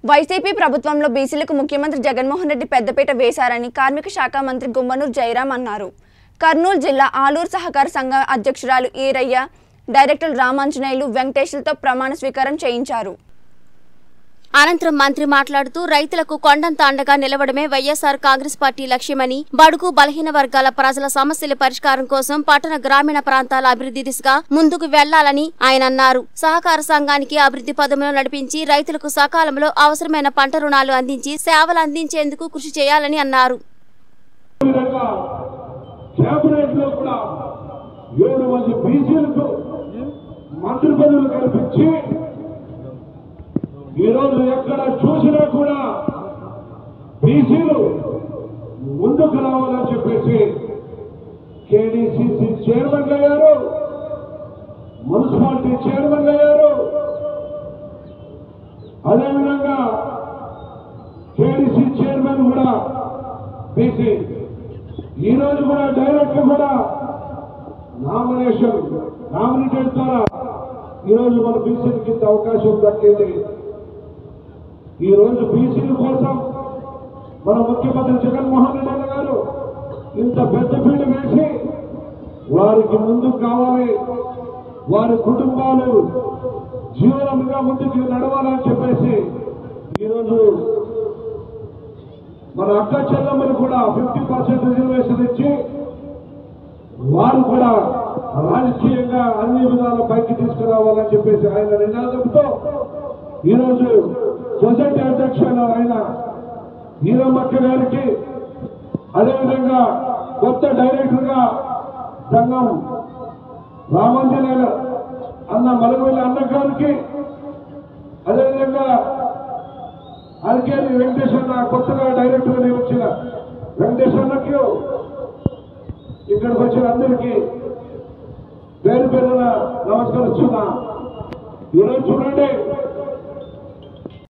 YCP ప్రభుత్వంలో బీసీలకు ముఖ్యమంత్రి జగన్మోహన్ రెడ్డి పెద్దపీట వేశారని కార్మిక శాఖ మంత్రి గుమ్మనూరు జయరాం అన్నారు కర్నూలు జిల్లా ఆలూరు సహకార సంఘ అధ్యక్షురాలు ఈరయ్య డైరెక్టర్ రామాంజనేయులు వెంకటేశ్లతో ప్రమాణ స్వీకారం చేయించారు అనంతరం మంత్రి మాట్లాడుతూ రైతులకు కొండంత అండగా నిలవడమే వైఎస్ఆర్ కాంగ్రెస్ పార్టీ లక్ష్యమని బడుగు బలహీన వర్గాల ప్రజల సమస్యల పరిష్కారం కోసం పట్టణ గ్రామీణ ప్రాంతాల అభివృద్ధి దిశగా ముందుకు వెళ్లాలని ఆయన అన్నారు సహకార సంఘానికి అభివృద్ధి పదంలో నడిపించి రైతులకు సకాలంలో అవసరమైన పంట రుణాలు అందించి సేవలు అందించేందుకు కృషి చేయాలని అన్నారు విధంగా కేబినెట్ లో కూడా ఏడు మంది బీసీలకు మంత్రి పదవులు కల్పించి ఈరోజు ఎక్కడ చూసినా కూడా బీసీలు ముందుకు రావాలని చెప్పేసి కేడీసీసీ చైర్మన్ అయ్యారు మున్సిపాలిటీ చైర్మన్ అయ్యారు అదేవిధంగా కేడీసీ చైర్మన్ కూడా బీసీ ఈ రోజు కూడా డైరెక్ట్ కూడా నామినేషన్ నామినేటెడ్ ద్వారా ఈ రోజు మన బీసీలకి ఇంత అవకాశం దక్కింది ఈ రోజు బీసీల కోసం మన ముఖ్యమంత్రి జగన్మోహన్ రెడ్డి గారు ఇంత పెద్ద పీట వేసి వారికి ముందుకు కావాలి వారి కుటుంబాలు జీవనంగా ముందుకు నడవాలని చెప్పేసి ఈరోజు మన అక్క చెల్లెమ్మలు కూడా ఫిఫ్టీ పర్సెంట్ రిజర్వేషన్ ఇచ్చి వారు కూడా రాజకీయంగా అన్ని విధాల పైకి తీసుకురావాలని చెప్పేసి ఆయన నినాదంతో ఈరోజు సొసైటీ అధ్యక్షులు ఆయన ఈరమ్మక్క గారికి అదేవిధంగా కొత్త డైరెక్టర్ గా సంఘం రామంజనేయుల అన్న మలగొల్లి అన్న గారికి అదేవిధంగా అరకేరి వెంకటేశ్వర కొత్తగా డైరెక్టర్ నియమించిన వెంకటేశ్వరకి ఇక్కడికి వచ్చిన అందరికీ పేరు పేరున నమస్కరిస్తున్నా ఈరోజు చూడండి